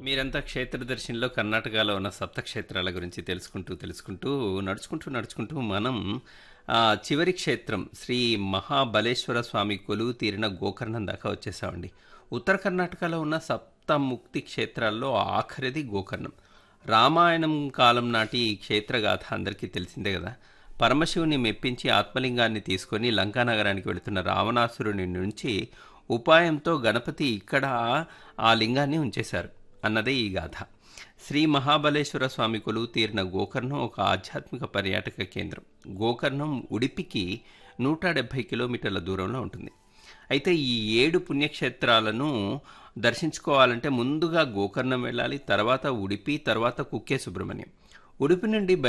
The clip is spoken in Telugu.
మీరంతా క్షేత్రదర్శినిలో కర్ణాటకలో ఉన్న సప్త క్షేత్రాల గురించి తెలుసుకుంటూ తెలుసుకుంటూ నడుచుకుంటూ నడుచుకుంటూ మనం ఆ, చివరి క్షేత్రం శ్రీ మహాబలేశ్వర స్వామి కొలువు తీరిన గోకర్ణం దాకా వచ్చేసామండి ఉత్తర కర్ణాటకలో ఉన్న సప్తముక్తి క్షేత్రాల్లో ఆఖరిది గోకర్ణం రామాయణం కాలం నాటి ఈ క్షేత్రగాథ అందరికీ తెలిసిందే కదా పరమశివుని మెప్పించి ఆత్మలింగాన్ని తీసుకొని లంకా నగరానికి వెళుతున్న రావణాసురుని నుంచి ఉపాయంతో గణపతి ఇక్కడ ఆ లింగాన్ని ఉంచేశారు అన్నదే ఈ గాథ శ్రీ మహాబలేశ్వర స్వామి కొలువు తీరిన గోకర్ణం ఒక ఆధ్యాత్మిక పర్యాటక కేంద్రం గోకర్ణం ఉడిపికి నూట డెబ్భై కిలోమీటర్ల దూరంలో ఉంటుంది అయితే ఈ ఏడు పుణ్యక్షేత్రాలను దర్శించుకోవాలంటే ముందుగా గోకర్ణం వెళ్ళాలి తర్వాత ఉడిపి తర్వాత కుక్కే సుబ్రహ్మణ్యం ఉడిపి నుండి